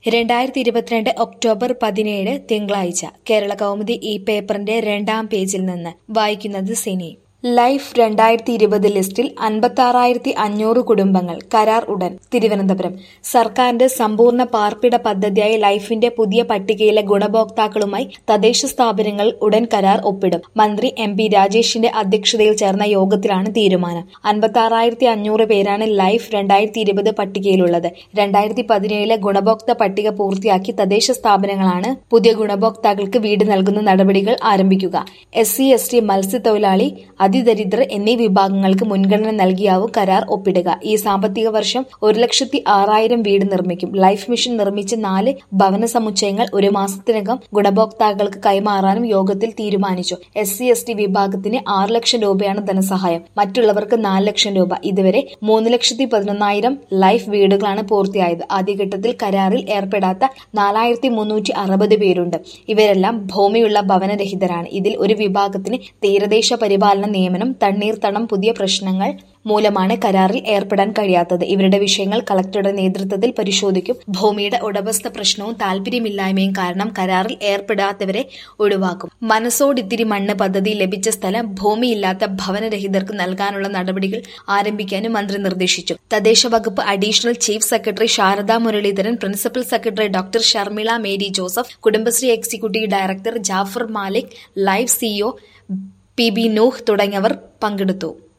രണ്ടായിരത്തി ഇരുപത്തിരണ്ട് ഒക്ടോബർ പതിനേഴ് തിങ്കളാഴ്ച കേരള കൗമുദി ഈ പേപ്പറിന്റെ രണ്ടാം പേജിൽ നിന്ന് വായിക്കുന്നത് സിനി ലൈഫ് രണ്ടായിരത്തി ഇരുപത് ലിസ്റ്റിൽ അൻപത്താറായിരത്തി അഞ്ഞൂറ് കുടുംബങ്ങൾ കരാർ ഉടൻ തിരുവനന്തപുരം സർക്കാരിന്റെ സമ്പൂർണ്ണ പാർപ്പിട പദ്ധതിയായ ലൈഫിന്റെ പുതിയ പട്ടികയിലെ ഗുണഭോക്താക്കളുമായി തദ്ദേശ സ്ഥാപനങ്ങൾ ഉടൻ കരാർ ഒപ്പിടും മന്ത്രി എം പി രാജേഷിന്റെ അധ്യക്ഷതയിൽ ചേർന്ന യോഗത്തിലാണ് തീരുമാനം അൻപത്താറായിരത്തി അഞ്ഞൂറ് പേരാണ് ലൈഫ് രണ്ടായിരത്തി ഇരുപത് പട്ടികയിലുള്ളത് രണ്ടായിരത്തി പതിനേഴിലെ ഗുണഭോക്ത പട്ടിക പൂർത്തിയാക്കി തദ്ദേശ സ്ഥാപനങ്ങളാണ് പുതിയ ഗുണഭോക്താക്കൾക്ക് വീട് നൽകുന്ന നടപടികൾ ആരംഭിക്കുക എസ് സി എസ് ടി മത്സ്യത്തൊഴിലാളി അതിദരിദ്രർ എന്നീ വിഭാഗങ്ങൾക്ക് മുൻഗണന നൽകിയാവും കരാർ ഒപ്പിടുക ഈ സാമ്പത്തിക വർഷം ഒരു ലക്ഷത്തി ആറായിരം വീട് നിർമ്മിക്കും ലൈഫ് മിഷൻ നിർമ്മിച്ച നാല് ഭവന സമുച്ചയങ്ങൾ ഒരു മാസത്തിനകം ഗുണഭോക്താക്കൾക്ക് കൈമാറാനും യോഗത്തിൽ തീരുമാനിച്ചു എസ് സി എസ് ടി വിഭാഗത്തിന് ആറ് ലക്ഷം രൂപയാണ് ധനസഹായം മറ്റുള്ളവർക്ക് നാല് ലക്ഷം രൂപ ഇതുവരെ മൂന്ന് ലക്ഷത്തി പതിനൊന്നായിരം ലൈഫ് വീടുകളാണ് പൂർത്തിയായത് ആദ്യഘട്ടത്തിൽ കരാറിൽ ഏർപ്പെടാത്ത നാലായിരത്തി മുന്നൂറ്റി അറുപത് പേരുണ്ട് ഇവരെല്ലാം ഭൂമിയുള്ള ഭവനരഹിതരാണ് ഇതിൽ ഒരു വിഭാഗത്തിന് തീരദേശ പരിപാലന നിയമനം തണ്ണീർത്തടം പുതിയ പ്രശ്നങ്ങൾ മൂലമാണ് കരാറിൽ ഏർപ്പെടാൻ കഴിയാത്തത് ഇവരുടെ വിഷയങ്ങൾ കളക്ടറുടെ നേതൃത്വത്തിൽ പരിശോധിക്കും ഭൂമിയുടെ ഉടമസ്ഥ പ്രശ്നവും താല്പര്യമില്ലായ്മയും കാരണം കരാറിൽ ഏർപ്പെടാത്തവരെ ഒഴിവാക്കും മനസ്സോടിത്തിരി മണ്ണ് പദ്ധതി ലഭിച്ച സ്ഥലം ഭൂമിയില്ലാത്ത ഭവനരഹിതർക്ക് നൽകാനുള്ള നടപടികൾ ആരംഭിക്കാനും മന്ത്രി നിർദ്ദേശിച്ചു തദ്ദേശ വകുപ്പ് additional chief secretary Sharada Muraleedharan principal secretary doctor Sharmila Mary Joseph Kudumbashree executive director Jafar Malik life CEO P B Nooh തുടങ്ങിയവർ പങ്കെടുത്തു